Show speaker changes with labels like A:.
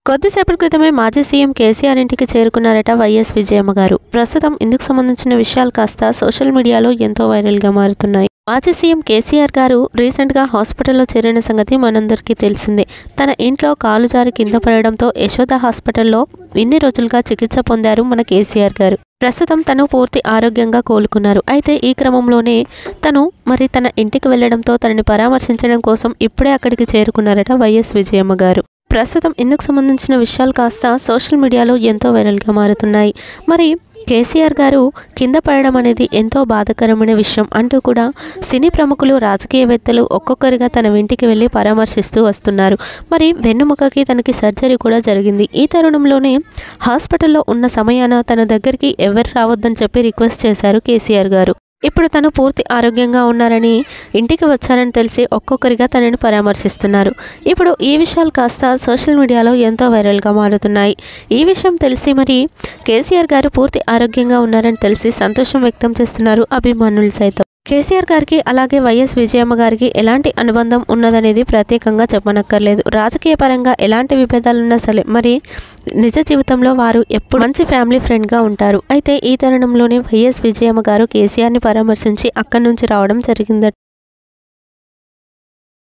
A: కొద్దిసేపటి క్రితమే మాజీ సీఎం కేసీఆర్ ఇంటికి చేరుకున్నారట వైఎస్ విజయమ్మ గారు ప్రస్తుతం ఇందుకు సంబంధించిన విషయాలు కాస్త సోషల్ మీడియాలో ఎంతో వైరల్గా మారుతున్నాయి మాజీ సీఎం కేసీఆర్ గారు రీసెంట్గా హాస్పిటల్లో చేరిన సంగతి మనందరికీ తెలిసిందే తన ఇంట్లో కాలు జారి కింద పడడంతో యశోద హాస్పిటల్లో ఇన్ని రోజులుగా చికిత్స పొందారు మన కేసీఆర్ గారు ప్రస్తుతం తను పూర్తి ఆరోగ్యంగా కోలుకున్నారు అయితే ఈ క్రమంలోనే తను మరి తన ఇంటికి వెళ్లడంతో తనని పరామర్శించడం కోసం ఇప్పుడే అక్కడికి చేరుకున్నారట వైఎస్ విజయమ్మ గారు ప్రస్తుతం ఇందుకు సంబంధించిన విషయాలు కాస్త సోషల్ మీడియాలో ఎంతో వైరల్గా మారుతున్నాయి మరి కేసీఆర్ గారు కింద పడడం అనేది ఎంతో బాధాకరమైన విషయం అంటూ కూడా సినీ ప్రముఖులు రాజకీయవేత్తలు ఒక్కొక్కరిగా తన ఇంటికి వెళ్ళి పరామర్శిస్తూ వస్తున్నారు మరి వెన్నుముకకి తనకి సర్జరీ కూడా జరిగింది ఈ తరుణంలోనే హాస్పిటల్లో ఉన్న సమయాన తన దగ్గరికి ఎవరు రావద్దని చెప్పి రిక్వెస్ట్ చేశారు కేసీఆర్ గారు ఇప్పుడు తను పూర్తి ఆరోగ్యంగా ఉన్నారని ఇంటికి వచ్చారని తెలిసి ఒక్కొక్కరిగా తనని పరామర్శిస్తున్నారు ఇప్పుడు ఈ విషయాలు కాస్త సోషల్ మీడియాలో ఎంతో వైరల్గా మారుతున్నాయి ఈ విషయం తెలిసి మరి కేసీఆర్ గారు పూర్తి ఆరోగ్యంగా ఉన్నారని తెలిసి సంతోషం వ్యక్తం చేస్తున్నారు అభిమానులు సైతం కేసీఆర్ గారికి అలాగే వైఎస్ విజయమ్మ గారికి ఎలాంటి అనుబంధం ఉన్నదనేది ప్రత్యేకంగా చెప్పనక్కర్లేదు రాజకీయ పరంగా ఎలాంటి విభేదాలున్నా సరే మరి నిజ జీవితంలో వారు ఎప్పుడు మంచి ఫ్యామిలీ ఫ్రెండ్గా ఉంటారు అయితే ఈ తరుణంలోనే వైఎస్ విజయమ్మ గారు కేసీఆర్ని పరామర్శించి అక్కడి నుంచి రావడం జరిగిందట